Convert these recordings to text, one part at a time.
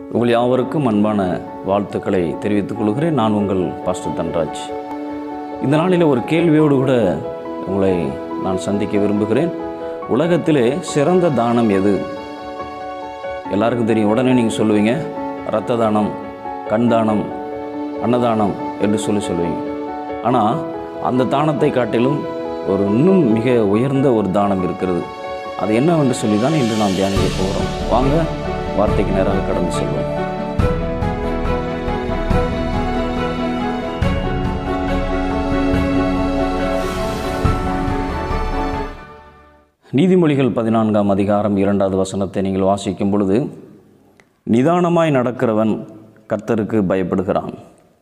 உங்கள் யாவருக்கும் அன்பான வாழ்த்துக்களை தெரிவித்துக் கொள்கிறேன் நான் உங்கள் பாஸ்டர் தன்ராஜ் இந்த நாளில் ஒரு கேள்வியோடு கூட உங்களை நான் சந்திக்க விரும்புகிறேன் உலகத்திலே சிறந்த தானம் எது எல்லாருக்கும் தெரியும் உடனே நீங்கள் சொல்லுவீங்க இரத்த தானம் கண் தானம் அன்னதானம் என்று சொல்லி சொல்லுவீங்க ஆனால் அந்த தானத்தை காட்டிலும் ஒரு இன்னும் மிக உயர்ந்த ஒரு தானம் இருக்கிறது அது என்னவென்று சொல்லி தான் இன்று நாம் தியானிக்க போகிறோம் வாங்க வார்த்தைக்கு நேராக கடந்து செல்வோம் நீதிமொழிகள் பதினான்காம் அதிகாரம் இரண்டாவது வசனத்தை நீங்கள் வாசிக்கும் பொழுது நிதானமாய் நடக்கிறவன் கர்த்தருக்கு பயப்படுகிறான்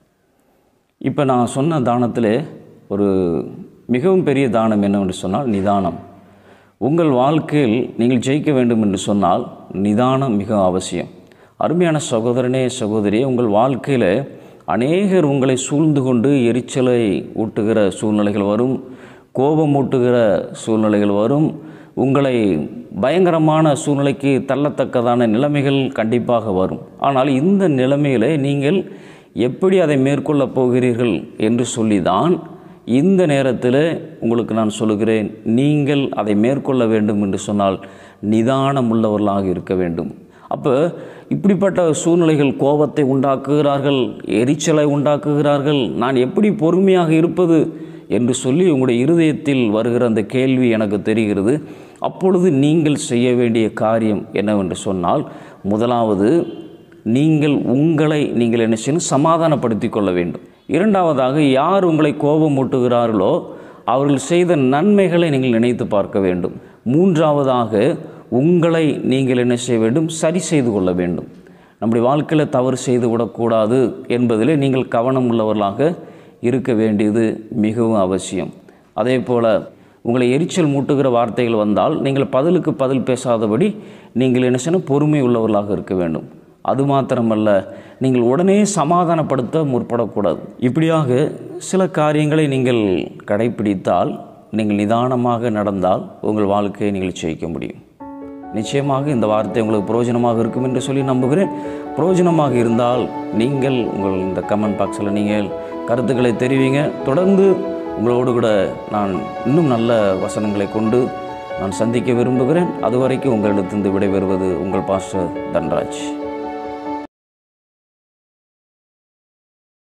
இப்போ நான் சொன்ன தானத்திலே ஒரு மிகவும் பெரிய தானம் என்னவென்று சொன்னால் நிதானம் உங்கள் வாழ்க்கையில் நீங்கள் ஜெயிக்க வேண்டும் என்று சொன்னால் நிதானம் மிக அவசியம் அருமையான சகோதரனே சகோதரியே உங்கள் வாழ்க்கையில் அநேகர் உங்களை சூழ்ந்து கொண்டு எரிச்சலை ஊட்டுகிற சூழ்நிலைகள் வரும் கோபம் ஊட்டுகிற சூழ்நிலைகள் வரும் உங்களை பயங்கரமான சூழ்நிலைக்கு தள்ளத்தக்கதான நிலைமைகள் கண்டிப்பாக வரும் ஆனால் இந்த நிலைமையில் நீங்கள் எப்படி அதை மேற்கொள்ளப் போகிறீர்கள் என்று சொல்லிதான் இந்த நேரத்தில் உங்களுக்கு நான் சொல்லுகிறேன் நீங்கள் அதை மேற்கொள்ள வேண்டும் என்று சொன்னால் நிதானம் உள்ளவர்களாக இருக்க வேண்டும் அப்போ இப்படிப்பட்ட சூழ்நிலைகள் கோபத்தை உண்டாக்குகிறார்கள் எரிச்சலை உண்டாக்குகிறார்கள் நான் எப்படி பொறுமையாக இருப்பது என்று சொல்லி உங்களுடைய இருதயத்தில் வருகிற அந்த கேள்வி எனக்கு தெரிகிறது அப்பொழுது நீங்கள் செய்ய வேண்டிய காரியம் என்னவென்று சொன்னால் முதலாவது நீங்கள் உங்களை நீங்கள் என்ன செய்யணும் சமாதானப்படுத்தி கொள்ள வேண்டும் இரண்டாவதாக யார் உங்களை கோபம் ஊட்டுகிறார்களோ அவர்கள் செய்த நன்மைகளை நீங்கள் நினைத்து பார்க்க வேண்டும் மூன்றாவதாக உங்களை நீங்கள் என்ன செய்ய வேண்டும் சரி செய்து கொள்ள வேண்டும் நம்முடைய வாழ்க்கையில் தவறு செய்து விடக்கூடாது என்பதிலே நீங்கள் கவனம் உள்ளவர்களாக இருக்க வேண்டியது மிகவும் அவசியம் அதே போல் உங்களை எரிச்சல் மூட்டுகிற வார்த்தைகள் வந்தால் நீங்கள் பதிலுக்கு பதில் பேசாதபடி நீங்கள் என்ன செய்யணும் பொறுமை உள்ளவர்களாக இருக்க வேண்டும் அது மாத்திரமல்ல நீங்கள் உடனே சமாதானப்படுத்த முற்படக்கூடாது இப்படியாக சில காரியங்களை நீங்கள் கடைப்பிடித்தால் நீங்கள் நிதானமாக நடந்தால் உங்கள் வாழ்க்கையை நீங்கள் ஜெயிக்க முடியும் நிச்சயமாக இந்த வார்த்தை உங்களுக்கு பிரயோஜனமாக இருக்கும் என்று சொல்லி நம்புகிறேன் பிரயோஜனமாக இருந்தால் நீங்கள் உங்கள் இந்த கமெண்ட் பாக்ஸில் நீங்கள் கருத்துக்களை தெரிவிங்க தொடர்ந்து உங்களோடு கூட நான் இன்னும் நல்ல வசனங்களை கொண்டு நான் சந்திக்க விரும்புகிறேன் அதுவரைக்கும் உங்களிடத்திலிருந்து விடைபெறுவது உங்கள் பாஸ்டர் தன்ராஜ்